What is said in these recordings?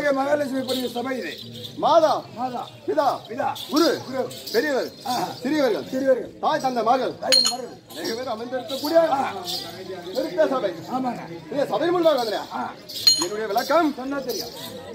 அங்கே மகாலட்சுமி பெரிய சபை இது மாதா மாதா பிதா பிதா குரு குரு பெரியவர் ஆஹா. சிறியவர்கள் சிறியவர்கள் தாய் தந்த மகள் தாயின் மகள் அநேக பேர் அமர்ந்திருக்கக்கூடிய பெருத்த சபை ஆமாங்க இந்த சபை முன்பாக வந்தேன் ஆ என்னுடைய விளக்கம் சொன்னா தெரியும்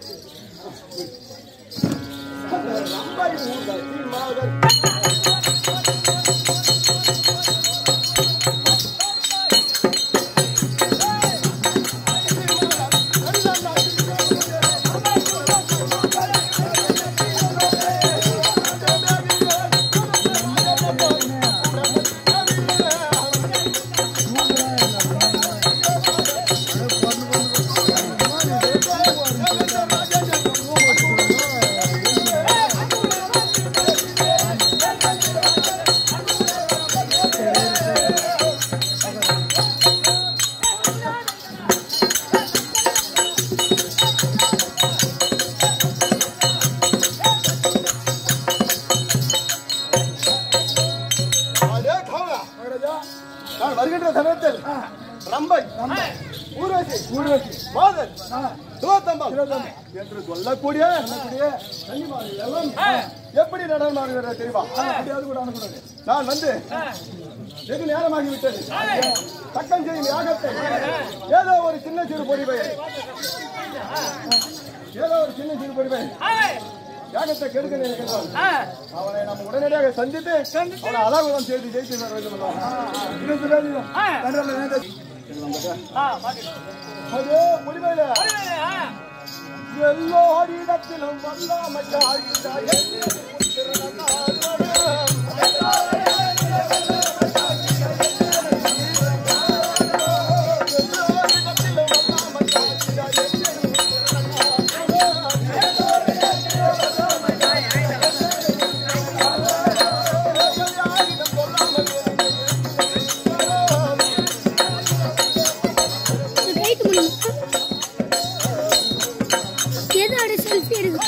அடே கௌரா, மகாராஜா நான் வருகின்ற சமயத்தில் ஆ ரம்பை நம்ம ஊர்வசி ஊர்வசி மாதன் ஆ சிவத்தம்பம் சிவத்தம்பம். என்று சொல்லக்கூடிய சொல்லக்கூடிய கன்னிமார்கள் எல்லாம் எப்படி நடனமாடுகிறது தெரியுமா அப்படியாவது கூட அனுக்கூடாது நான் வந்து வெகு நேரமாகி விட்டது தக்கம் செய்யும் யாகத்தை ஏதோ ஒரு சின்ன சிறு பொடிவை ஏதோ ஒரு சின்ன சிறு பொடிவை யாகத்தை கெடுக்க நினைக்கிறான் அவனை நம்ம உடனடியாக சந்தித்து அவனை அலாகுலம் செய்து ஜெயித்து வர வேண்டும் அல்லவா? இன்னும் சொல்லாதீங்க கண்டல வேண்டாம் அதோ பொடிவையில எல்லோரிடத்திலும் வல்லாமையாகிறாய் வெயிட் முடியுமா எதோட செல்ஃபி எடுக்குது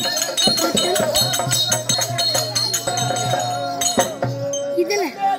இதுல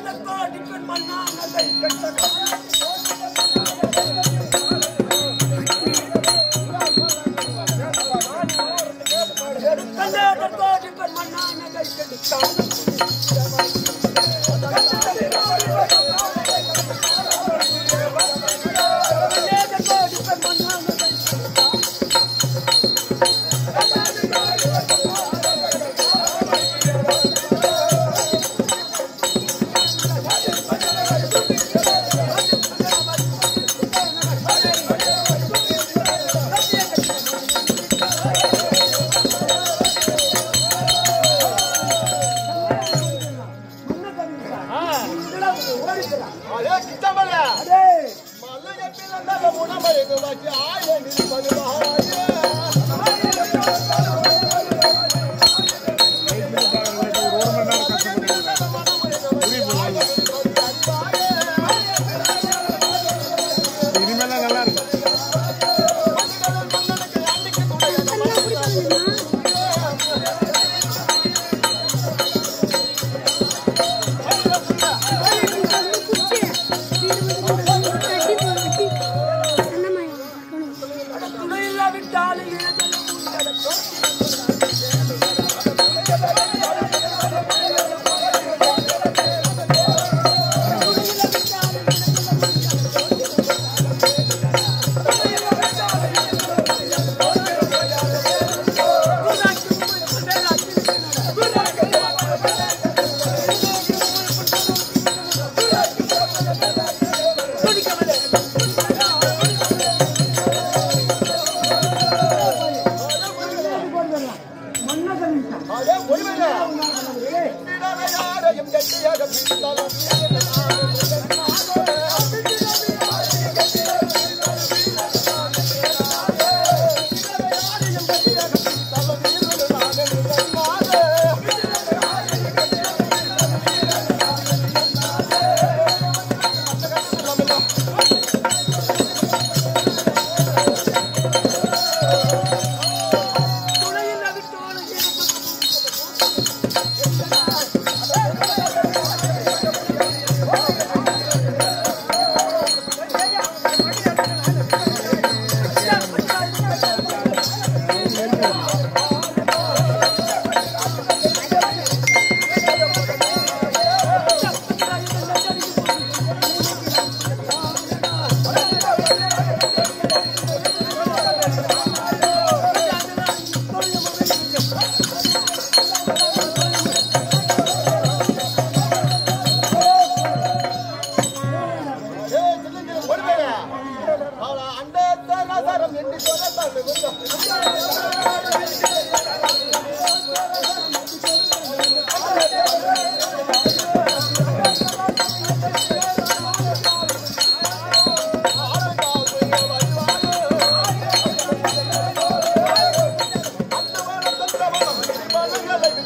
அதே கிட்டமல்ல டேய் மல்லையத்தில் அந்த உணமருகு வச்சு ஆய நிற்பது இனிமேல் நல்லா இருக்கும் கண்ணா அப்படி பண்ணுமா மண்ண கணிச்சா அதே பொய்மையில யாரையும் கட்டியாக பிடித்தாலும் ஆ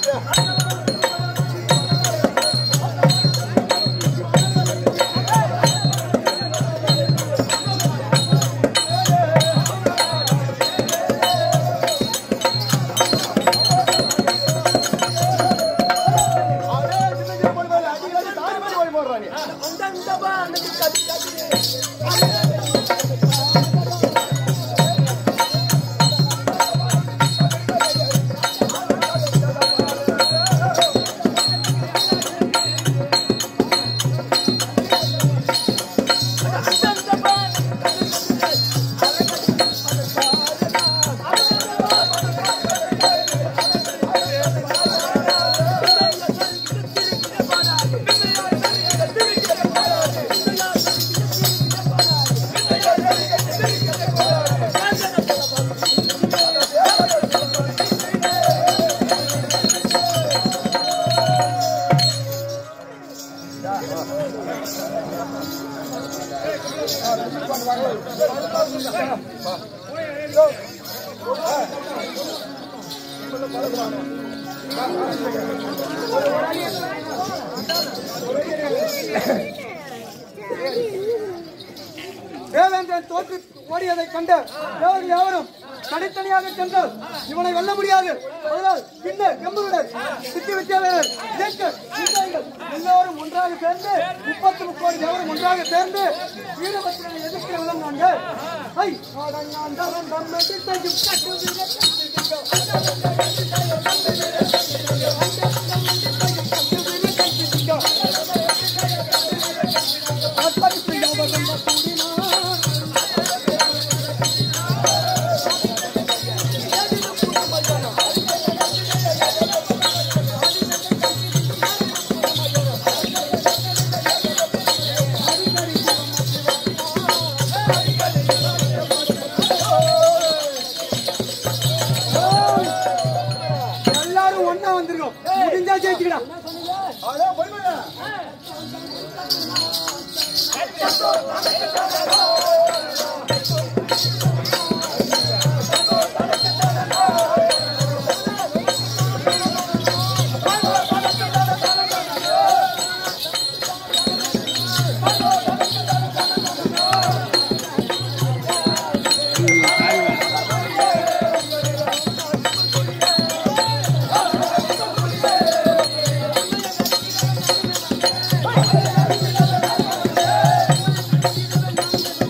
அப்படியே சின்ன சின்ன பொடி மாதிரி அடிக்கிறாங்க, தாடி மாதிரி ஓடி போடுறாங்க. தேவேந்திரன் தோற்று ஓடியதை கண்ட தேவர் யாவரும் தனித்தனியாக சென்றால் இவனை வெல்ல முடியாது அதனால் பின்ன எம்புடன் சித்தி வித்தியாலயர் இயக்கர் விவசாயிகள் எல்லோரும் ஒன்றாக சேர்ந்து முப்பத்தி முக்கோடி தேவரும் ஒன்றாக சேர்ந்து வீரபத்திரனை எதிர்க்கிற விதம் நாங்கள் ஐ ஆடங்காண்டவன் நம்மை திசையும் எல்லாரும் ஒண்ணா வந்திருக்கோம் முடிஞ்சா ஜெயிச்சுக்கலாம் அப்படியே பொடி மாதிரி. ஆ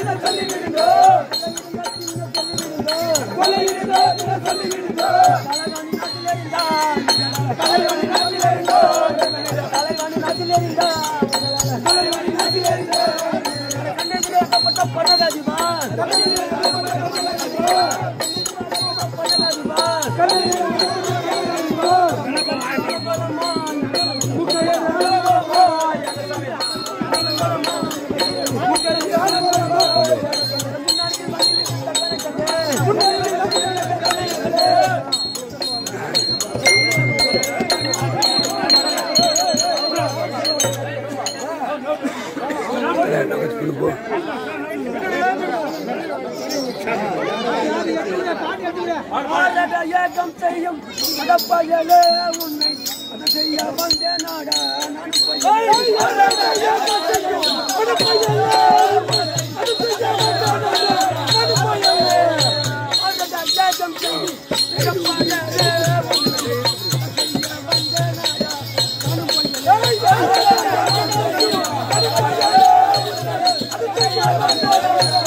ஆளட ஏகம் செய்யும் மடப்பயலே உன்னை அது செய்ய வந்தே நாடா நான் போய் ஆளட ஏகம் செய்யும் மடப்பயலே அது செய்ய வந்தே நாடா நான் போய் ஆளட ஏகம் செய்யும் மடப்பயலே உன்னை அது செய்ய வந்தே நாடா நான் போய் ஆளட ஏகம் செய்யும் மடப்பயலே அது செய்ய வந்தே நாடா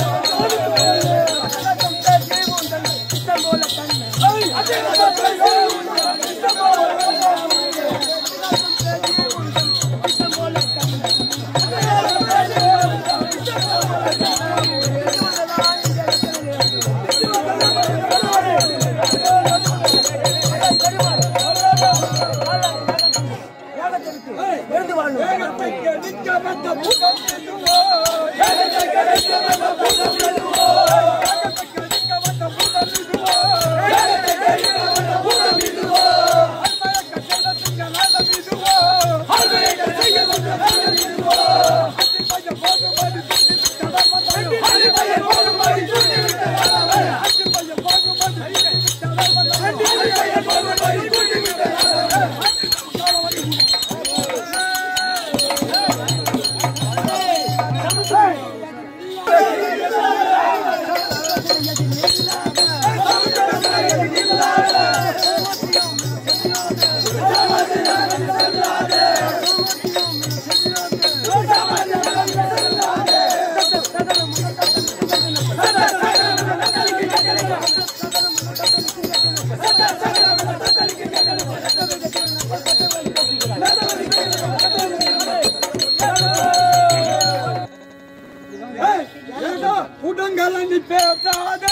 கூட்டங்கள் நீ பேசாதே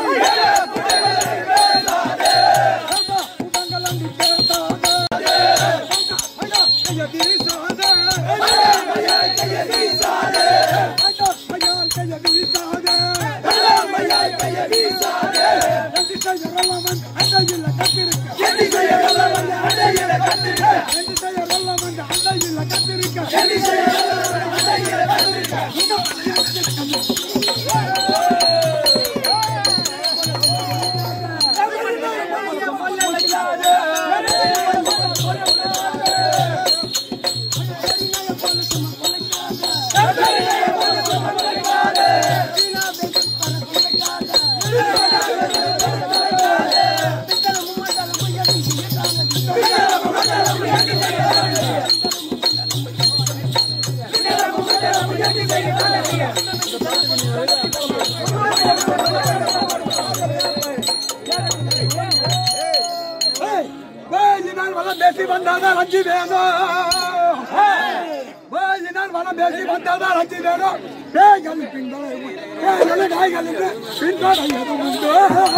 கூட்டங்கள் நீ பேசாதே கைய வீசாதே கைய வீசாதே கைய வீசாதே கைய வீசாதே ரெண்டு கையரல்லவன் அண்டையில் கத்திருக்க ரெண்டு கையரல்லவன் அண்டையில் கத்திருக்க ரெண்டு கையரல்லவன் அண்டையில் கத்திருக்க ரெண்டு கையரல்லவன் அண்டையில் கத்திருக்க வேலினால் வளம் பேசி வந்தாதான் அஞ்சு வேணும் வேலினால் வளம் பேசி வந்தாதான் அஞ்சு வேணும் பேய்கள் பின்தொடை பேய்கள் நாய்கள் என்று பின்தொடை எதுவும் உண்டு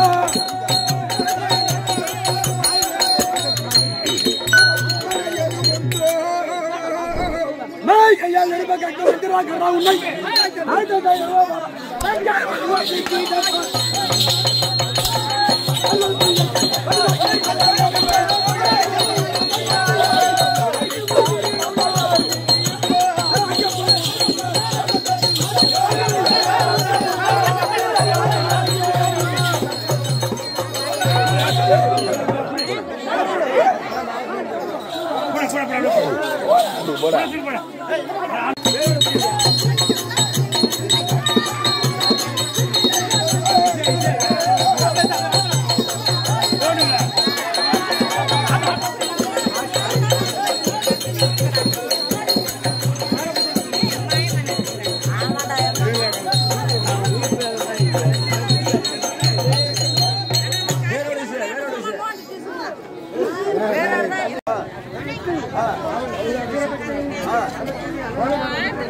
மேய் கையால் நெருப்ப கட்டு வைக்கிறாங்க உன்னை ஆய்ந்த கையிலோ ஆ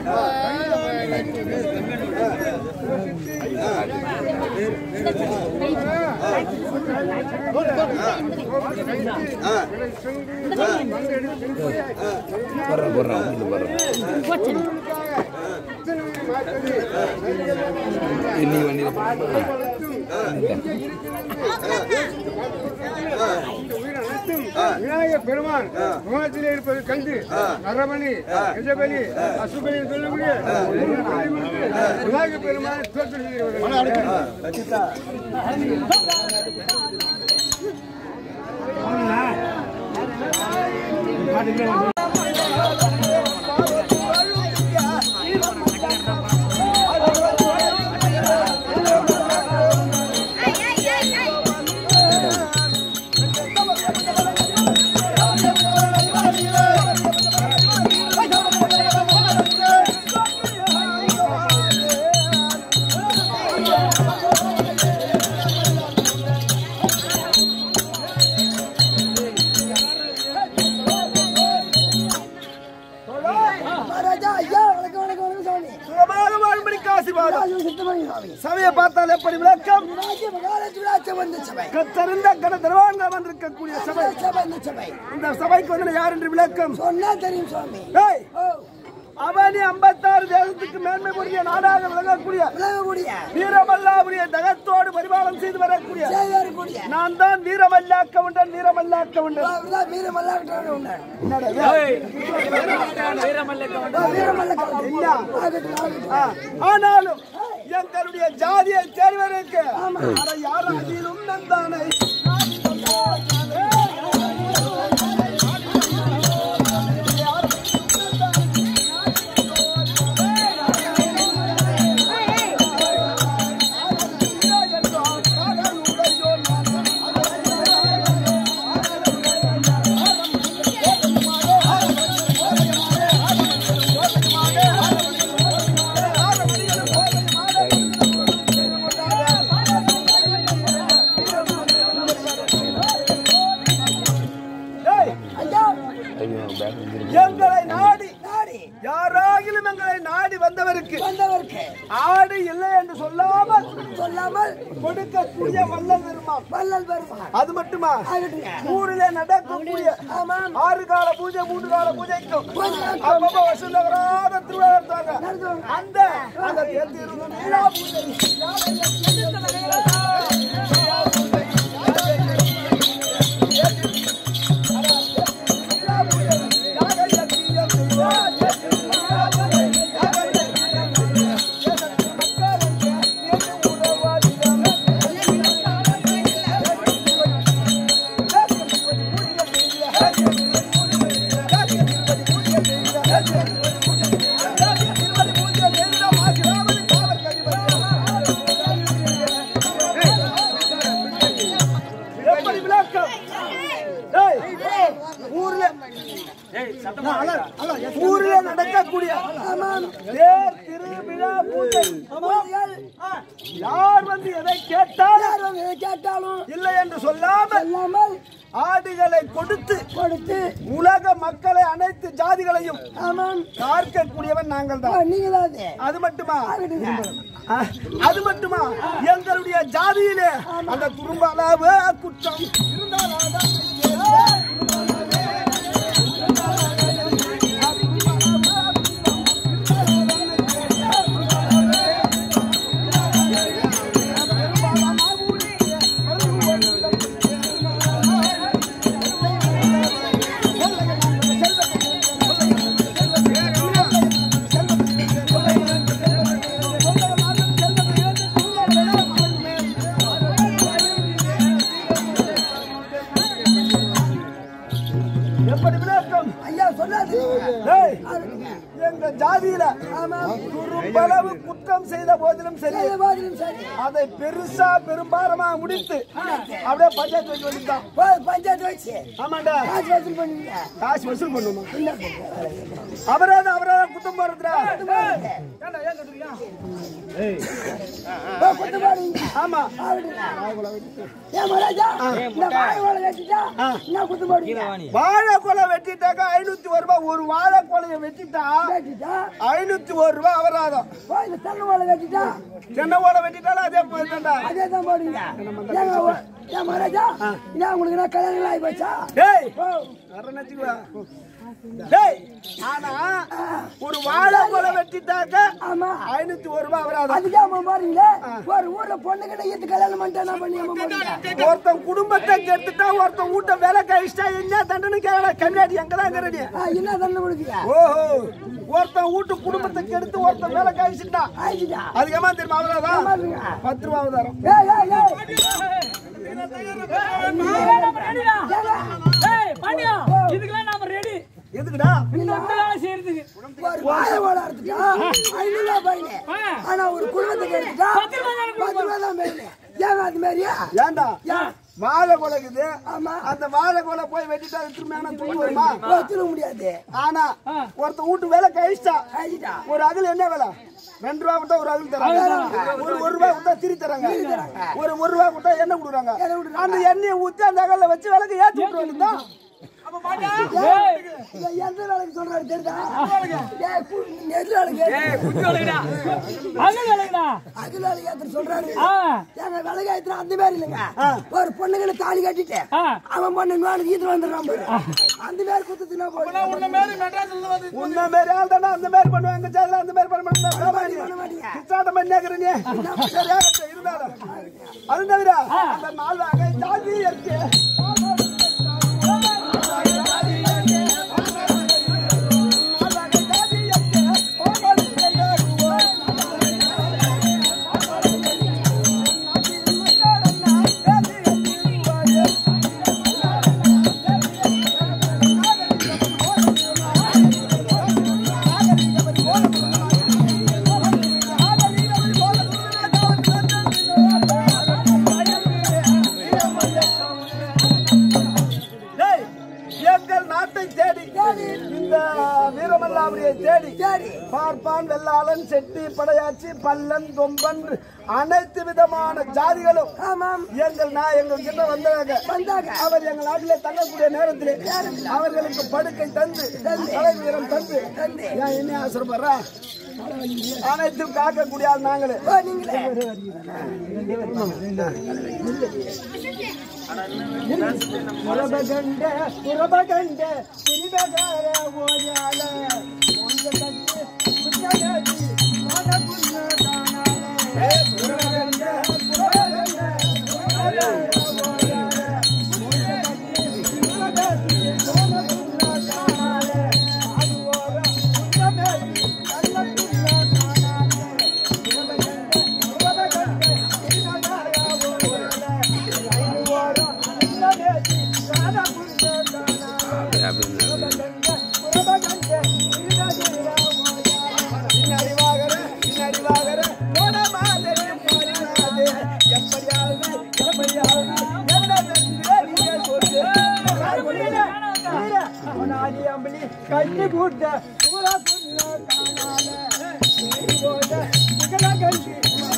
விநாயகர் பெருமான் முகத்திலே இருப்பது கண்டு நரமணி கஜபலி அசுபலி சொல்லக்கூடிய விநாயகர் பெருமான் மகாராஜா ஐயா வணக்கம் வணக்கம் வணக்கம் சாமி சுகமாக வாழ்படி காசிபாதம் ராஜு சுத்தமணி சாமி சபையை பார்த்தால் எப்படி விளக்கம் ராஜ்ய மகாராஜ விழாச்ச வந்த சபை கத்தறிந்த கட தருவாங்க வந்திருக்கக்கூடிய சபை இந்த சபை இந்த சபை இந்த சபைக்கு வந்து யார் என்று விளக்கம் சொன்னா தெரியும் சுவாமி ஏய், ஓ அவனி ஐம்பத்தாறு தேசத்துக்கு மேன்மை புரிய நாடாக விளங்கக்கூடிய விலகக்கூடிய வீரமல்லாபுரிய தகத்தோடு பரிபாலம் செய்து வரக்கூடிய செய்யக்கூடிய நான் தான் வீரமல்லாக்க உண்டன் வீரமல்லாக்க உண்டன் அவர்தான் வீரமல்லாவிட்டான உண்டார் என்னடா இது? வீரமல்ல என்ன? ஆகட்டும் ஆகட்டும் ஆ, ஆனாலும் எங்களுடைய ஜாதியை தேர்வதற்கு அட யாராகிலும் நந்தானை ஏய், ஐயா எங்களை நாடி நாடி யாராகிலும் எங்களை நாடி வந்தவருக்கு வந்தவருக்கு ஆடு இல்லை என்று சொல்லாமல் சொல்லாமல் கொடுக்கக்கூடிய வல்லல் பெருமான் வள்ளல் பெருமான் அது மட்டுமா ஆகட்டுங்க ஊரிலே நடக்கக்கூடிய ஆமாம் ஆறு கால பூஜை மூன்று கால பூஜைக்கும் அப்பப்ப வசூல் வராத திருவிழா நடத்துவாங்க நடத்துவாங்க. அந்த அந்த தேர்தல் மீனா பூஜை எப்படி விளக்கம் ஏய், ஊர்ல ஊர்ல நடக்கக்கூடிய தேர் திருவிழா பூஜை ஆ, யார் வந்து எதை கேட்டாலும் யார் வந்து எதை கேட்டாலும் இல்லை என்று சொல்லாமல் சொல்லாமல் ஆடுகளை கொடுத்து கொடுத்து உலக மக்களை அனைத்து ஜாதிகளையும் ஆமாம் பார்க்கக்கூடியவன் நாங்கள் தான் நீங்க தான் அது. அது மட்டுமா ஆகட்டுங்க. ஆ, அது மட்டுமா எங்களுடைய ஜாதியிலே அந்த குறும்பளவு குற்றம் இருந்தால்தான் எப்படி விளக்கம் ஐயா சொல்லாது ஏய், ஆகட்டுங்க. எங்க ஜாதியில ஆமாம் குறும்பளவு குற்றம் செய்த போதிலும் சரி செய்த போதிலும் சரி அதை பெருசா பெரும்பாரமா முடித்து அப்படியே பஞ்சாயத்து வச்சு வந்துட்டான் போய் பஞ்சாயத்து வச்சு ஆமாண்டா காசு வசூல் பண்ணுவீங்க காசு வசூல் பண்ணுமா இல்ல அவரே அவரே குத்தம் போடுறதுடா போடுங்க. ஏன்டா, ஏன் கத்துறீங்க? போ, குத்து பாருங்க. ஆமா அப்படின்னா. ஏன் மகாராஜா, இந்த வாழை வாழை வெட்டிட்டா, என்ன குத்து போடுவீங்க? வாழைக்கொலை வெட்டிட்டாக்கா ஐநூத்தி ஒரு ரூபாய் ஒரு வாழைக்கொலையை வெட்டிட்டா வெட்டிட்டா, ஐநூத்தி ஒரு ரூபாய் அபராதம் போ, இந்த தென்னை வாழை வெட்டிட்டா, தென்னை ஓலை வெட்டிட்டாலும் அதே போயிட்டா அதே தான் போடுவீங்க. ஏங்க, ஓ- ஏன் மகாராஜா, என்ன உங்களுக்கு என்ன கல்யாணம் ஆகி போச்சா? டேய் போ, வரேன்னு வச்சுக்கோ. டேய் ஆனா ஒரு வாழைக்கொலை வெட்டிட்டாக்க ஆமா ஐநூத்தி ஒரு ரூபாய் அபராதம் அதுக்கே அம்மா போறீங்களே ஒரு ஊர்ல பொண்ணு கிட்ட ஈத்து கல்யாணம் பண்ணிட்டு என்ன பண்ணி அம்மா போறீங்க ஒருத்தன் குடும்பத்தை கெடுத்துட்டா ஒருத்தன் வீட்டை வேலை கழிச்சிட்டா என்ன தண்டனை கேட்கல கண்ணாடி எங்கதான் இருக்கிற நீ ஆ, என்ன தண்ணி கொடுத்தீங்க ஓஹோ ஒருத்தன் வீட்டு குடும்பத்தை கெடுத்து ஒருத்தன் வேலை கழிச்சிட்டா ஆயிடுச்சா அதுக்கு ஏமா தெரியுமா அவ்வளவுதான் பாருங்க. பத்து ரூபா அவதாரம் ஏய் ஏய் ஏய் இதுக்கெல்லாம் நாம ரெடி எதுக்குடா இந்த இந்த வேலை செய்யறதுக்கு ஒரு வாழை வாழை அறுத்துட்டா ஐநூறு ரூபாய் பையனு ஆனா ஒரு குடும்பத்துக்கு எடுத்துட்டா பத்து ரூபாய் தானே பத்து ரூபாய் தான் பையனு ஏன் அது மாதிரியா ஏன்டா ஏன்? வாழை கொலைக்குது ஆமா அந்த வாழை கொலை போய் வெட்டிட்டா அது திரும்ப ஆனா துணி வருமா வச்சிட முடியாது ஆனா ஒருத்தன் வீட்டு வேலை கழிச்சிட்டா ஆயிடுச்சா ஒரு அகல் என்ன விலை ரெண்டு ரூபா விட்டா ஒரு அகல் தராங்க ஒரு ஒரு ரூபா விட்டா திரி தராங்க ஒரு ஒரு ரூபா விட்டா எண்ணெய் கொடுக்குறாங்க அந்த எண்ணெயை ஊத்தி அந்த அகல்ல வச்சு விளக்கு ஏத்தி விட்டுருவாங்க தான் இவன் எந்த வேலைக்கு சொல்றாரு தெரியுதா ஏய், கு- நெல் வேலைக்கு அது வேலைங்களா அது வேலைக்கு ஏத்த சொல்றாரு ஆ எங்க வேலைக்கு ஏத்துற அந்த மாதிரி இல்லைங்க ஒரு பொண்ணுங்களை தாலி கட்டிட்டு ஆ. அவன் பொண்ணு இன்னொரு ஈத்து வந்துடுறான் பாரு அந்த மாதிரி குத்துச்சுன்னா போதும் உன்ன மாதிரி ஆள் தானே அந்த மாதிரி பண்ணுவாங்க எங்க ஜாதியில அந்த மாதிரி பண்ண மாட்டாங்க பண்ண மாட்டீங்க பிச்சாட்டம் பண்ணி கேக்குற நீ சரி, ஆகட்டும், இருந்தாலும் அது தவிர அந்த நாலு வகை ஜாதி இருக்கு டேய், எங்கள் நாட்டை தேடி இந்த வீரமல்லாபுரியை தேடி சரி பார்ப்பான் வெள்ளாளன் செட்டி படையாச்சி பல்லன் கொம்பன் அனைத்து விதமான ஜாதிகளும் ஆமாம் எங்கள் நான் எங்கள் கிட்ட வந்தாங்க வந்தாங்க அவர் எங்கள் நாட்டிலே தங்கக்கூடிய நேரத்திலே அவர்களுக்கு படுக்கை தந்து தலை வீரம் தந்து ஏன் என்ன ஆசைப்படுறா அனைத்தும் காக்கக்கூடிய ஆள் நாங்களே ஓ, நீங்களே உறபகண்ட உறபகண்ட பிரிவகார ஓயால ஒன்று கட்டு புத்தகதி மன புண்ண தானாலே உறபகண்ட உறபகண்ட உறபகண்ட ஓயால ஒன்று கட்டு புத்தகதி மன புண்ண தானாலே அது ஓர புத்தகதி நல்ல புண்ண தானாலே உறபகண்ட உறபகண்ட பிரிவகார ஓயால கட்டி கூட்ட பூரா புண்ண காணால ஏறி போட்ட சிகல கண்டி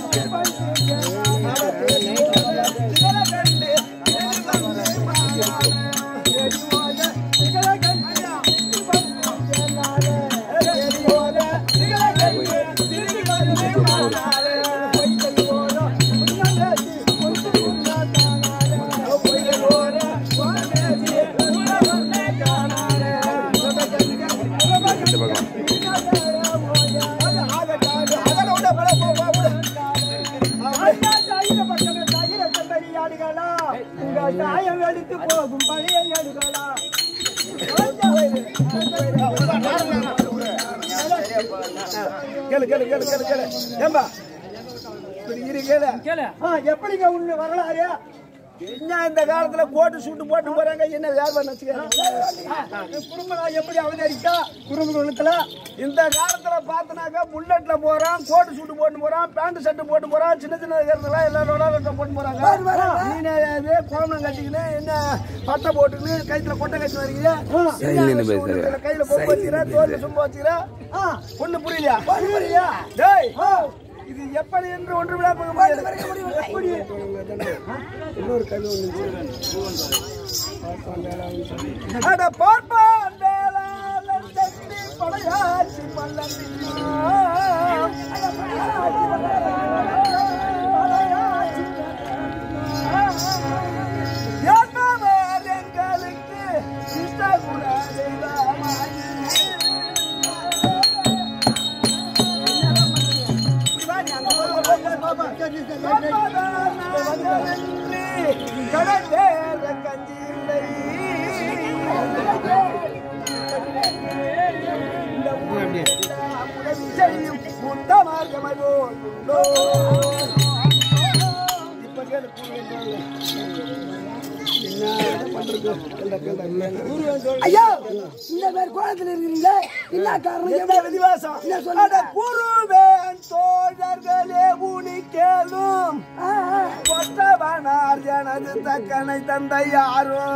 சாயம் எடுத்து போகும் பழைய எடுகளா கேளு கேளு கேளு கேளு கேளு ஏம்பா இப்படி இரு கேளு கேளு ஆ, எப்படிங்க உள்ள வரலாறு என்ன இந்த காலத்துல கோட்டு சூட்டு போட்டு போறாங்க என்ன வியாபாரம் வச்சுக்க குடும்பம் எப்படி அவதரிக்கா குடும்பத்துல இந்த காலத்துல பார்த்தனாக்கா புல்லட்ல போறான் கோட்டு சூட்டு போட்டு போறான் பேண்ட் ஷர்ட் போட்டு போறான் சின்ன சின்ன இருக்கிறதுலாம் எல்லாரும் போட்டு போறாங்க நீனே அது கோமணம் கட்டிக்கின்னு என்ன பட்டை போட்டுக்கின்னு கைத்துல கொட்டை கட்டி வரீங்க கையில கொம்பு வச்சுக்கிற தோல்ல சும்மா வச்சுக்கிற ஒண்ணு புரியலையா புரியலையா டேய் இது எப்படி என்று ஒன்று விழாப்பக எப்படி இன்னொரு கல்வி அட பார்ப்பான் வேளாளன் தட்டி படையாச்சி பல்லவின்னா. அட படையாச்சி படையாச்சி என்பவர் எங்களுக்கு கடந்தேற கஞ்சி இல்லை இந்த ஊரெல்லாம் உதவி செய்யும் புத்த மார்க்கமோ உண்டோ இப்ப கேளு என்ன பண்றது கேளு, கேளு, கேளு. ஐயா இந்த மாதிரி கோலத்துல இருக்கிறீங்களே என்ன காரணம் எந்த எவ்வளவு- விதிவாசம் என்ன சொல்லுங்க? அட குருவேன் தோழர்களே உனி கேளும் ஆ, ஆ. கொத்தவனார் எனது தக்கனை தந்தை யாரும்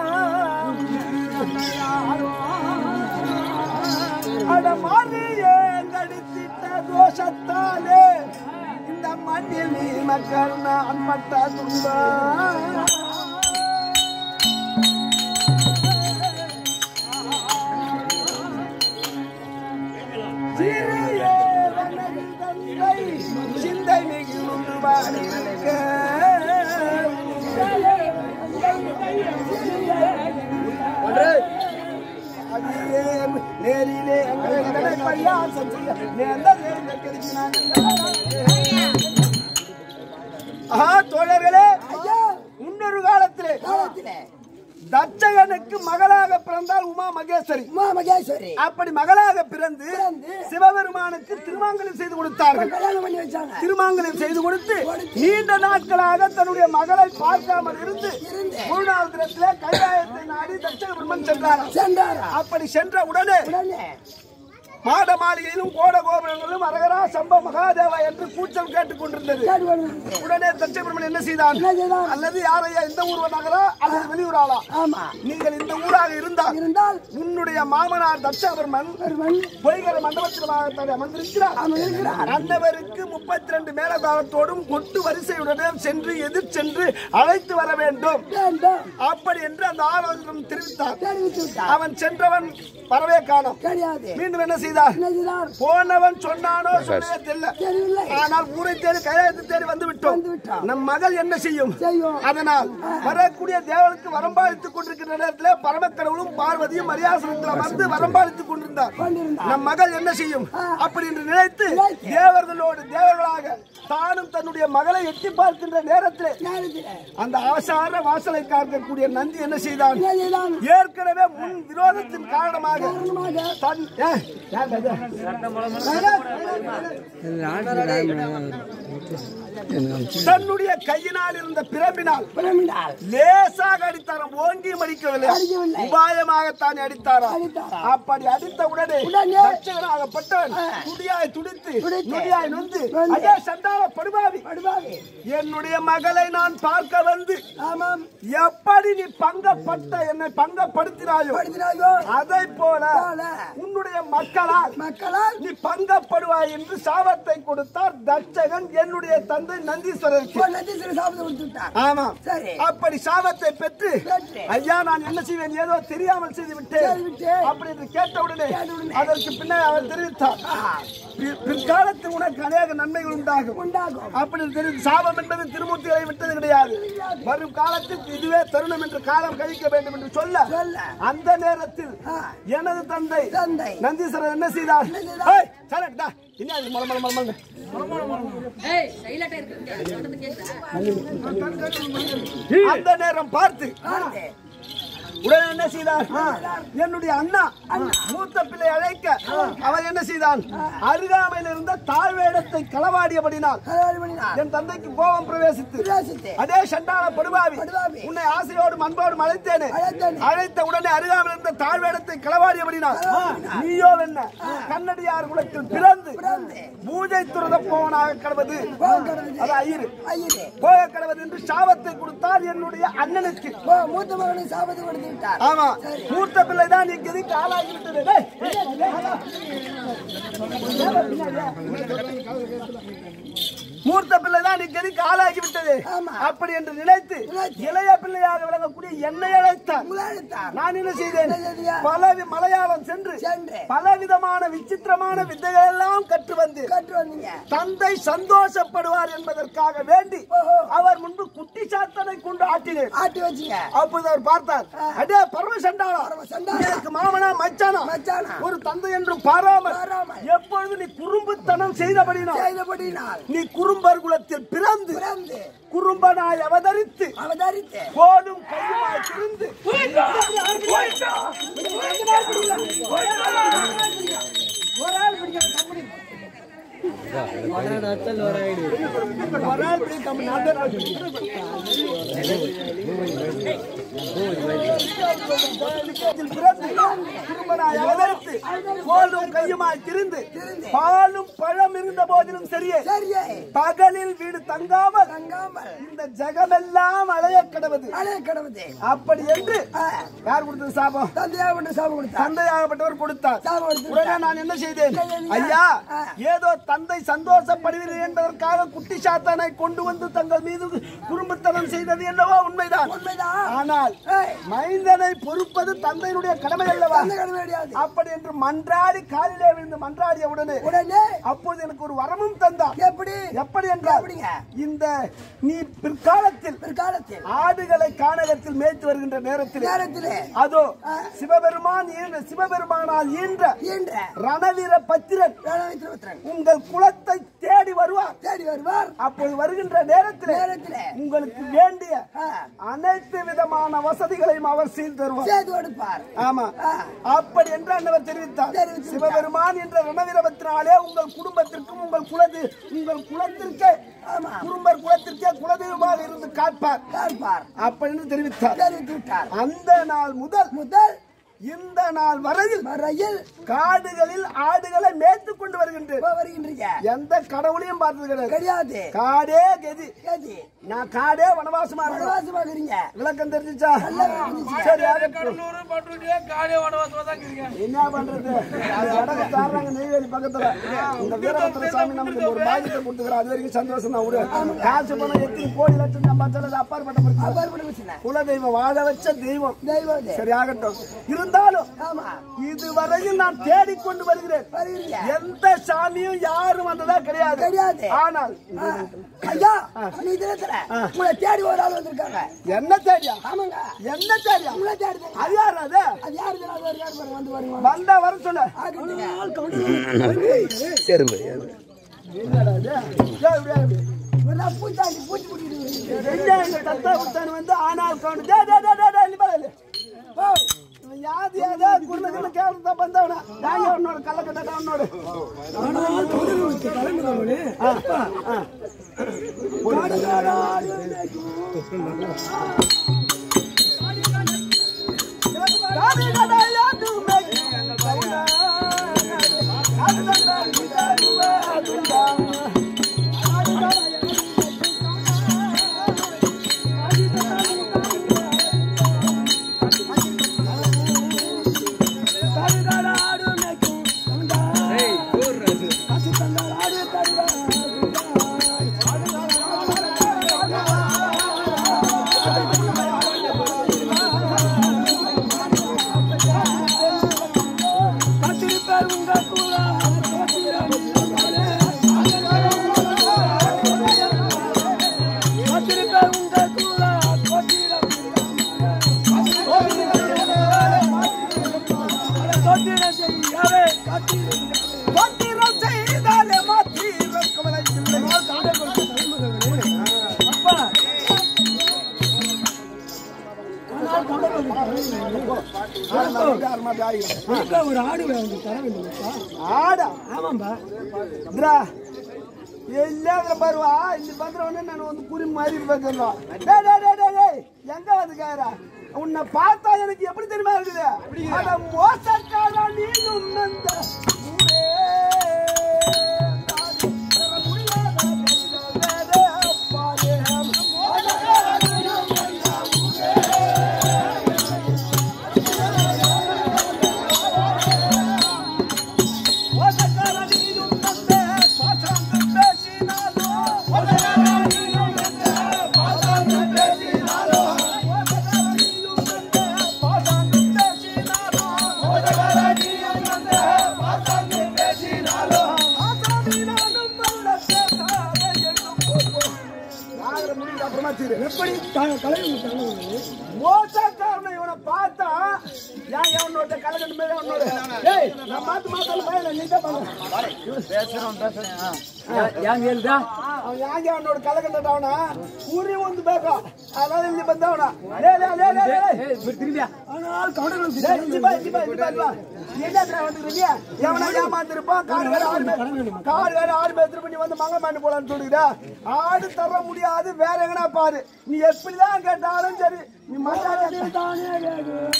அட மாறியே கடித்திட்ட தோஷத்தாலே இந்த மண்ணில் நீ மக்கள் நான் பட்ட துன்பம் சிறிய வனது தந்தை சிந்தை மிகு உண்டு பாடியிருக்க. அடியே நேரிலே எங்களை கடை பரியாசம் செய்ய நேர்ந்த நேர்ந்த கெடுக்கினான். ஆஹா தோழர்களே முன்னொரு காலத்திலே காலத்திலே தட்சகனுக்கு மகளாக பிறந்தால் உமா மகேஸ்வரி உமா மகேஸ்வரி அப்படி மகளாக பிறந்து பிறந்து சிவபெருமானுக்கு திருமங்கலம் செய்து கொடுத்தார்கள் கல்யாணம் பண்ணி வச்சாங்க திருமங்கலம் செய்து கொடுத்து நீண்ட நாட்களாக தன்னுடைய மகளை பார்க்காமல் இருந்து மூணாவது தினத்திலே கைலாயத்தை நாடி தட்சகபெருமன் சென்றாராம் சென்றாரா அப்படி சென்ற உடனே உடனே மாட மாளிகையிலும் கோட கோபுரங்களிலும் அரகரா சம்ப மகாதேவா என்று கூச்சல் கேட்டுக் கொண்டிருந்தது கேட்டு கொண்டு உடனே தட்சகபெருமன் என்ன செய்தான் என்ன செய்தான்? அல்லது யாரையா இந்த ஊர் நகரா அல்லது வெளியூராளா ஆமா நீங்கள் இந்த ஊராக இருந்தால் இருந்தால் உன்னுடைய மாமனார் தட்சகபெருமன் ஒருவன் பொய்கர மண்டபத்தில் அமர்ந்திருக்கிறார் இருக்கிறார் அன்னவருக்கு முப்பத்தி ரெண்டு மேலதாளத்தோடும் கொட்டு வரிசையுடனும் சென்று எதிர் சென்று அழைத்து வர வேண்டும் வேண்டும் அப்படி என்று அந்த ஆலோசனம் தெரிவித்தார் தெரிவித்து விட்டார் அவன் சென்றவன் வரவே காணோம் கிடையாது மீண்டும் என்ன செய்தார் என்ன செய்தார் போனவன் சொன்னானோ சொன்னதே தெரியல தெரியவில்லை ஆனால் ஊரை தேடி கையெழுத்து தேடி வந்து விட்டோம் வந்து விட்டோம். நம் மகள் என்ன செய்யும் செய்யும் அதனால் வரக்கூடிய தேவனுக்கு வரம்பாளித்துக் கொண்டிருக்கிற நேரத்தில் பரமக்கடவுளும் பார்வதியும் மரியாசனத்தில் அமர்ந்து வரம்பாளித்துக் கொண்டிருந்தார் கொண்டிருந்தார் நம் மகள் என்ன செய்யும் அப்படி என்று நினைத்து நினைத்து. தேவர்களோடு தேவர்களாக தானும் தன்னுடைய மகளை எட்டி பார்க்கின்ற நேரத்தில் நேரத்திலே அந்த ஆசார வாசலை காக்கக்கூடிய நந்தி என்ன செய்தான் என்ன செய்தான் ஏற்கனவே முன் விரோதத்தின் காரணமாக காரணமாக தன் ஏ, ஏன் இது? தன்னுடைய கையினால் இருந்த பிரம்பினால் புறமிடால் லேசாக அடித்தாராம் ஓங்கி மடிக்கவில்லை அடிக்கவில்லை. உபாயமாகத்தான் அடித்தாராம் அடித்தாராம். அப்படி அடித்த உடனே உடனே தட்சகனாகப்பட்டவன் துடியாய் துடித்து துடித்து. நொடியாய் நொந்து நொந்து. அதே சண்டால படுபாவி படுவாவி என்னுடைய மகளை நான் பார்க்க வந்து ஆமாம் எப்படி நீ பங்கப்பட்ட என்னை பங்கப்படுத்தினாயோ படுத்தினாயோ அதை போல போல உன்னுடைய மக்களால் மக்களால் நீ பங்கப்படுவாய் என்று சாபத்தை கொடுத்தார் தட்சகன் என்னுடைய தந்தை நந்தீஸ்வரருக்கு ஒரு நந்தீஸ்வரர் சாப்பிட்டு கொடுத்து விட்டார் ஆமா சரி. அப்படி சாபத்தை பெற்று பெற்று. ஐயா நான் என்ன செய்வேன் ஏதோ தெரியாமல் செய்து விட்டேன் செய்து விட்டேன். அப்படி என்று கேட்டவுடனே கேட்டவுடனே. அதற்கு பின்னர் அவர் தெரிவித்தார் பி- பிற்காலத்தில் உனக்கு அநேக நன்மைகள் உண்டாகும் உண்டாகும் அப்படி தெரிவித்து சாபம் என்பது திருமூர்த்திகளை விட்டது கிடையாது வரும் காலத்தில் இதுவே தருணம் என்று காலம் கழிக்க வேண்டும் என்று சொல்ல சொல்ல. அந்த நேரத்தில் ஆ. எனது தந்தை தந்தை. நந்தீஸ்வரர் என்ன செய்தார் செய்தார்? ஏய், சரட், டா. இனி அது மொள, மொள, மொள, மொள. அந்த நேரம் பார்த்து பார்த்து உடனே என்ன செய்தார் என்னுடைய அண்ணா மூத்த பிள்ளை அழைக்க அவர் என்ன செய்தான் அருகாமையில் இருந்த தாழ்வேடத்தை களவாடியபடினால் கல்யாணம் பண்ணினார் என் தந்தைக்கு கோபம் பிரவேசித்து பிரவேசித்து அதே சண்டாள படுபாவி படுபாவி. உன்னை ஆசையோடும் அன்போடும் அழைத்தேனே அழைத்தேனே. அழைத்த உடனே அருகாமையில் இருந்த தாழ்வேடத்தை களவாடியபடினால் நீயோ என்ன கண்ணடியார் குலத்தில் பிறந்து பிறந்து. பூஜை துறத போவனாக கடவது போக கடவுது. அது ஐயரு ஐயரே போக கடவது என்று சாபத்தை கொடுத்தார் என்னுடைய அண்ணனுக்கு ஓ, மூத்த மகனை சாபத்து கொடுத்து விட்டார் ஆமா மூத்த பிள்ளை தான் நிற்கிறது காலாகி விட்டது டேய், மூர்த்த பிள்ளை தான் நிற்கிறது காலாகி விட்டது ஆமா. அப்படி என்று நினைத்து நினைத்து. இளைய பிள்ளையாக விளங்கக்கூடிய என்னை அழைத்தார் உங்களை அழைத்தார் நான் என்ன செய்தேன் என்ன செய்தீங்க? பல வி- மலையாளம் சென்று சென்று. பலவிதமான விசித்திரமான வித்தைகள் எல்லாம் கற்று வந்து கற்று வந்தீங்க தந்தை சந்தோஷப்படுவார் என்பதற்காக வேண்டி ஓஹோ. அவர் முன்பு குட்டி சாத்தனை கொண்டு ஆட்டினேன் ஆட்டி வச்சீங்க அப்போது அவர் பார்த்தார் அடே பரம சண்டாளா பரம சண்டாளா. எனக்கு மாமனா மச்சானா மச்சானா. ஒரு தந்தை என்று பாராமல் பாராமல். எப்பொழுது நீ குறும்புத்தனம் செய்தபடினால் செய்தபடினால் நீ குறும்பர் குலத்தில் பிறந்து பிறந்து குறும்பனாய் அவதரித்து அவதரித்து கோடும் கையுமாய் திருந்து ஒரு ஆள் போய் நம்ம நாட்டை பிறந்து குறும்பனாய் அவதரித்து கோடும் கையுமாய் திருந்து பாலும் பழம் இருந்த போதிலும் சரியே சரியே பகலில் வீடு தங்காமல் தங்காமல் இந்த ஜெகமெல்லாம் அலைய கிடவது அலைய கடவுதே அப்படி என்று யார் கொடுத்தது சாபம் தந்தையாக கொண்டு சாபம் கொடுத்தார் தந்தையாகப்பட்டவர் கொடுத்தார் சாபம் கொடுத்து உடனே நான் என்ன செய்தேன் ஐயா ஏதோ தந்தை சந்தோஷப்படுவீர்கள் என்பதற்காக குட்டி சாத்தானை கொண்டு வந்து தங்கள் மீது குறும்புத்தனம் செய்தது என்னவோ உண்மைதான் உண்மைதான் ஆனால் ஏய், மைந்தனை பொறுப்பது தந்தையினுடைய கடமை அல்லவா தந்தை கடமை கிடையாது அப்படி என்று மன்றாடி காலிலே விழுந்து மன்றாடிய உடனே உடனே அப்போது எனக்கு ஒரு வரமும் தந்தார் எப்படி எப்படி என்றால் எப்படிங்க? இந்த நீ பிற்காலத்தில் பிற்காலத்தில் ஆடுகளை கானகத்தில் மேய்த்து வருகின்ற நேரத்தில் நேரத்திலே அதோ சிவபெருமான் ஈன்ற சிவபெருமானால் ஈன்ற ஈன்ற ரணவீர பத்திரன் ரணவித்திரபுத்திரன் உங்கள் குலத்தை தேடி வருவார் தேடி வருவார் அப்போது வருகின்ற நேரத்தில் நேரத்திலே உங்களுக்கு வேண்டிய ஆ, அனைத்து விதமான வசதிகளையும் அவர் செய்து தருவார் செய்து கொடுப்பார் ஆமா ஆ. அப்படி என்று அன்னவர் தெரிவித்தார் தெரிவித்து சிவபெருமான் என்ற ரணவீரபத்தினாலே உங்கள் குடும்பத்திற்கும் உங்கள் குலது உங்கள் குலத்திற்கே ஆமா. குடும்பர் குலத்திற்கே குலதெய்வமாக இருந்து காப்பார் பார்ப்பார் அப்படின்னு தெரிவித்தார் தெரிவித்து விட்டார் அந்த நாள் முதல் முதல் இந்த நாள் வரையில் மறையில் காடுகளில் ஆடுகளை மேய்த்து கொண்டு வருகின்றேன் இப்ப வருகின்றீங்க எந்த கடவுளையும் பார்த்தது கிடையாது கிடையாது காடே கதி கேதி நான் காடே வனவாசமா இருக்கேன் வனவாசமாகறீங்க விளக்கம் தெரிஞ்சுச்சா சரி ஆகட்டும். என்ன பண்றது அது அடகு தாடுறாங்க நெய்வேலி பக்கத்துல இந்த வீரபத்திர சாமி நமக்கு ஒரு பாக்கியத்தை கொடுத்துக்கிறார் அது வரைக்கும் சந்தோஷம் தான் விடு காசு பணம் எத்தனை கோடி லட்சம் சம்பாதிச்சாலும் அது அப்பாற்பட்ட பிரச்சனை அப்பாற்பட்ட பிரச்சனை. குல தெய்வம் வாழ வச்ச தெய்வம் தெய்வம் இது. சரி ஆகட்டும் இருந்தாலும் ஆமா இதுவரையில் நான் தேடிக்கொண்டு வருகிறேன் வருகிறீங்க எந்த சாமியும் யாரும் வந்ததா கிடையாது கிடையாது. ஆனால் ஆ, ஐயா நீ தினத்துல உங்களை தேடி ஒரு ஆள் வந்திருக்காங்க என்ன தேடியா ஆமாங்க என்ன தேடியா உங்களை தேடி அது யாரு அது அது யாரு தெரியாது ஒரு யார் பாருங்க வந்து பாருங்க வந்தா வர சொல்லு ஆகட்டுங்க. என்னடா இது? ஏய், இப்படியா இப்படி? ஒரு நாள் பூச்சாண்டி பூச்சி பிடிக்கிட்டு எங்க இந்த தத்தா புத்தானு வந்து ஆனால் கவுண்ட் டே டே டே டே டே இல்ல பாரு ஓ இவன் யாது யாதோ குருல குருல கேவலத்தா பந்தவனா யாங்க உன்னோட கள்ள கட்டா உன்னோட ஆ, ஆ. பத்திரம் செய்தாலே மாத்திரம் கவலையில்லை. அப்பா. ஒரு ஆடு வந்து தர வேண்டும் ஆடா ஆமாம்பா இந்திரா எல்லாங்கிற பருவா இந்த பத்திரம் நான் வந்து குறி மாதிரி பார்க்கலாம் டேய் டேய் டேய் டேய் டேய் எங்க வந்து கேரா உன்னை பார்த்தா எனக்கு எப்படி தெரியுமா இருக்குது அட மோசக்காரா நீயும் இந்த ஊரே தானே தர முடியாத வேதே அப்பாலே மோசக்காரா நீயும் இந்த ஊரே வச்சிரு எப்படி த- கலைஞர் தலைவர் மோசக்காரன் இவனை பார்த்தா ஏன் எவனோட கலகண்டு மேல அவனோட ஏய் நான் மாத்து மாத்தால பையன் நீ தான் ஏன் கேளுதா அவன் ஏன் அவனோட கலகண்டவனா ஊரே வந்து பேக்கா அதனால இங்க வந்தவனா லே லே லே லே லே திரும்பியா ஆனால் கவுண்டர்களுக்கு டேய், இங்க பா, இங்க பா, இங்க பா, இங்க பா. நீ என்ன திரா வந்துருக்கியா? எவனா ஏமாந்திருப்பான், காடு வேற ஆடு மே- காடு வேற ஆடு மேய்ச்சிட்டு போய் நீ வந்து மங்கமாண்டு போலான்னு சொல்லுகிறா? ஆடு தர முடியாது வேற எங்கனா பாரு நீ எப்படிதான் கேட்டாலும் சரி நீ மச்சான் தானே வேகு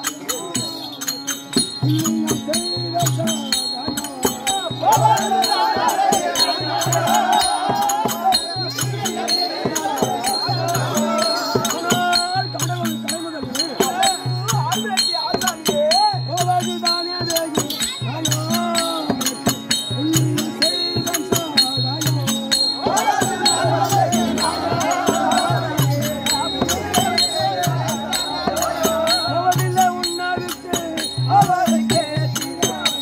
இன்னும் செய்த சாதனை. ஆனால் கவுண்டர்களுக்கு தலைமுதல் ஆல்ரெடி ஆசாமியே போவது தானே வேகு நாயோ இன்னும் செய்த சாதனை. போவதில்லை உன்னாருக்கு அவரை கேட்கிறார்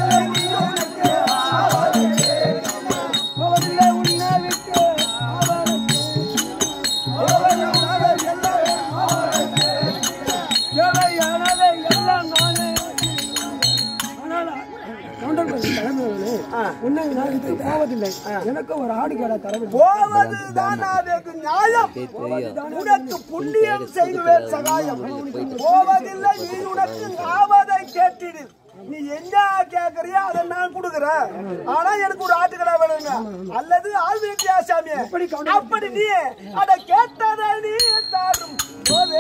போவதில்லை உன்னாருக்கு அவரை தேவையானதை எல்லாம் நானே ஆனால் கவுண்டர்கள் தலைமையிலே உன்னை நான் இது போவதில்லை எனக்கு ஒரு ஆடு கேட தர வேண்டும் போவதுதான் அதற்கு நியாயம் உனக்கு புண்ணியம் செய்வேன் சகாயம் போவதில்லை நீ உனக்கு ஆவதை கேட்டிடு நீ என்ன கேக்குறியோ அதை நான் கொடுக்குறேன் ஆனா எனக்கு ஒரு ஆட்டுக்கடா வேணுங்க அல்லது ஆழ்வீட்டு ஆசாமி அப்படி நீ அத கேட்டதை நீ தாரும் போதே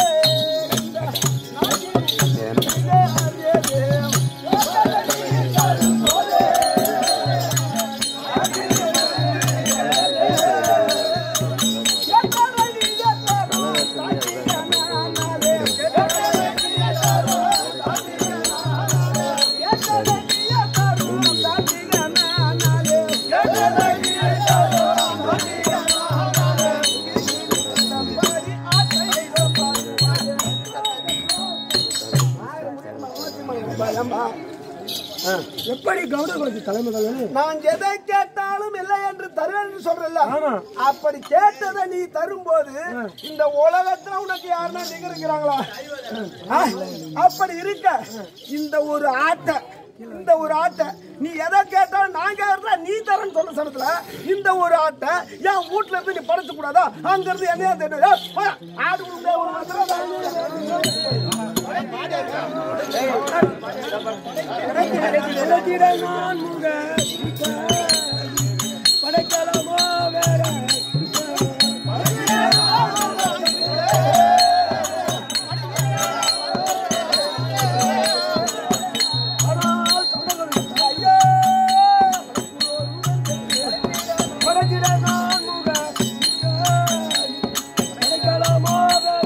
எப்படி கவுண்டர்களுக்கு தலைமைகள் நான் எதை கேட்டாலும் இல்லை என்று தருவேன் என்று சொல்றல ஆமா. அப்படி கேட்டதை நீ தரும்போது இந்த உலகத்துல உனக்கு யாருன்னா நிகழ்கிறாங்களா அப்படி இருக்க இந்த ஒரு ஆட்டை இந்த ஒரு ஆட்டை நீ எதை கேட்டாலும் நான் கேட்கறதா நீ தரேன்னு சொல்ற சமயத்துல இந்த ஒரு ஆட்டை என் வீட்டுல இருந்து நீ படைச்சு கூடாதா அங்க இருந்து என்னையா தெரியும் ஏய், போடா, ஆடு கொடுங்க, ஒரு படைத்திட நான் முக படைக்கலாமோ வேற ஆனால் கவுண்டர்களுக்கு ஐயா படைத்திட நான் முக படைக்கலாமோ வேற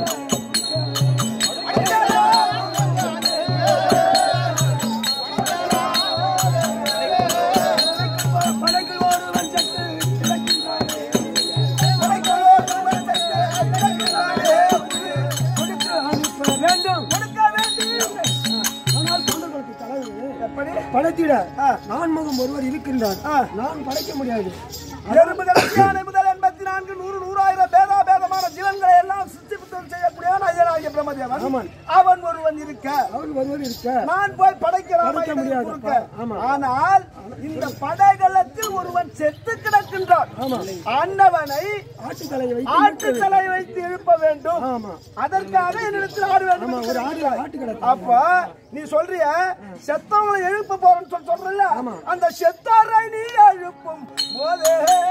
படைகள் ஒருவன் சற்று கிடக்கின்றானே. படைகள் ஒருவன் சற்று கிடக்கின்றானே. கொடுத்து அனுப்ப வேண்டும் ஆனால் தொண்டர்களுக்கு தலைவர் எப்படி படைத்திட நான்முகம் ஒருவர் இருக்கின்றார் நான் படைக்க முடியாது எறும்புகளுக்கு யானை முதல் எண்பத்தி நான்கு நூறு நூறாயிரம் பேதா பேதமான ஜீவன்களை எல்லாம் சித்திப்புத்தல் செய்யக்கூடியவன் ஐயனாகிய பிரம்மதேவன் ஆமாம். அவன் ஒருவன் இருக்க அவன் ஒருவர் இருக்க நான் போய் படைக்கிறான் படைக்க முடியாது. ஆமா. ஆனால் இந்த படைகளத்தில் ஒருவன் செத்து கிடக்கின்றான் ஆமா. அன்னவனை ஆட்டுத்தலையை வைத்து ஆட்டு தலை வைத்து எழுப்ப வேண்டும் ஆமா அதற்காக என்னிடத்தில் ஆடு வேண்டும் ஆமா ஒரு ஆடு ஆட்டு கடை அப்ப நீ சொல்றிய செத்தவங்களை எழுப்ப போறேன்னு சொல்லி சொல்றல அந்த செத்தாரை நீ எழுப்பும் போதே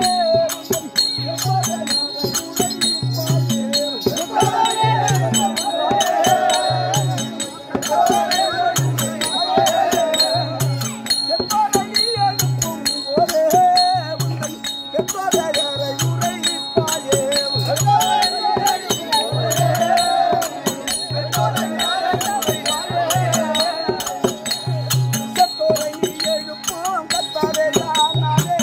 செத்தாரை நீ எழுப்பும் போதே உந்தன் செத்தாரை உரைப்பாயே செத்தோரை நீ எழுப்பும் கத்தாரே யானாரே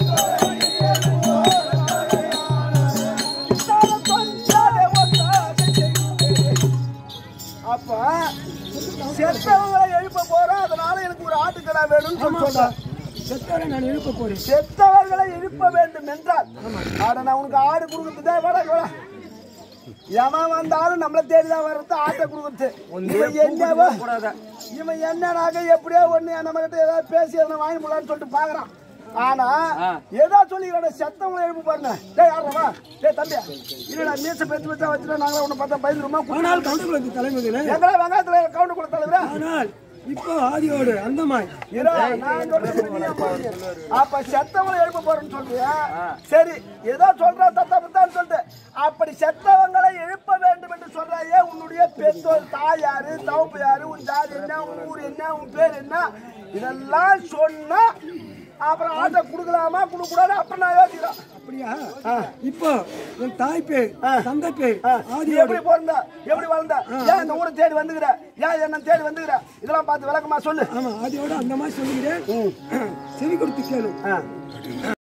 அப்ப செத்தவங்களை எழுப்ப போறோம் அதனால எனக்கு ஒரு ஆட்டுக்கடா வேணும்னு சொல்லி சொல்றேன் செத்தவரை நான் எழுப்ப போறேன் செத்தவர்களை எழுப்ப வேண்டும் என்றால் ஆட நான் உனக்கு ஆடு கொடுக்குறதே வர வர எவன் வந்தாலும் நம்மள தேடிதான் வர்றது ஆட்டை கொடுக்குறது இவன் என்னவோ இவன் என்னனாக எப்படியோ ஒண்ணு நம்ம கிட்ட ஏதாவது பேசி எதனா வாங்கி முடியலான்னு சொல்லிட்டு பாக்குறான் ஆனா ஏதோ சொல்லிக்கிறோட செத்தவங்களை எழுப்பு பாருங்க டேய் யாரா டேய் தம்பி இல்லடா மீச பேச்சு வச்சா வச்சுட்டு நாங்களே உன்னை பார்த்தா பயந்துருமா ஆனால் கவுண்டகுலத்து தலைமகனே எங்களை வெங்காயத்துல கவுண்ட் கொடுத்த தலைவரா ஆனால் இப்போ ஆதியோடு அந்தமாய் இரா, நான் சொல்றது நீயே பாருங்க. அப்ப செத்தவங்களை எழுப்ப போறேன்னு சொல்றியா சரி ஏதோ சொல்ற தத்தா புத்தான்னு சொல்லிட்டு அப்படி செத்தவங்களை எழுப்ப வேண்டும் என்று சொல்றாயே உன்னுடைய பெற்றோர் தாய் யாரு தவப்பு யாரு உன் ஜாதி என்ன உன் ஊர் என்ன உன் பேர் என்ன இதெல்லாம் சொன்னா அப்புறம் ஆட்டை கொடுக்கலாமா கொடுக்க கூடாது அப்புறம் நான் யோசிக்கிறேன் அப்படியா இப்போ என் தாய் பேர் தந்தை பேர் நீ ஆதியோடு எப்படி பிறந்த எப்படி வளர்ந்த ஏன் இந்த ஊரை தேடி வந்துக்கிற ஏன் என்ன தேடி வந்துக்கிற இதெல்லாம் பார்த்து விளக்கமா சொல்லு ஆமா ஆதியோடு அந்த மாதிரி சொல்லுகிறேன் செவி கொடுத்து கேளு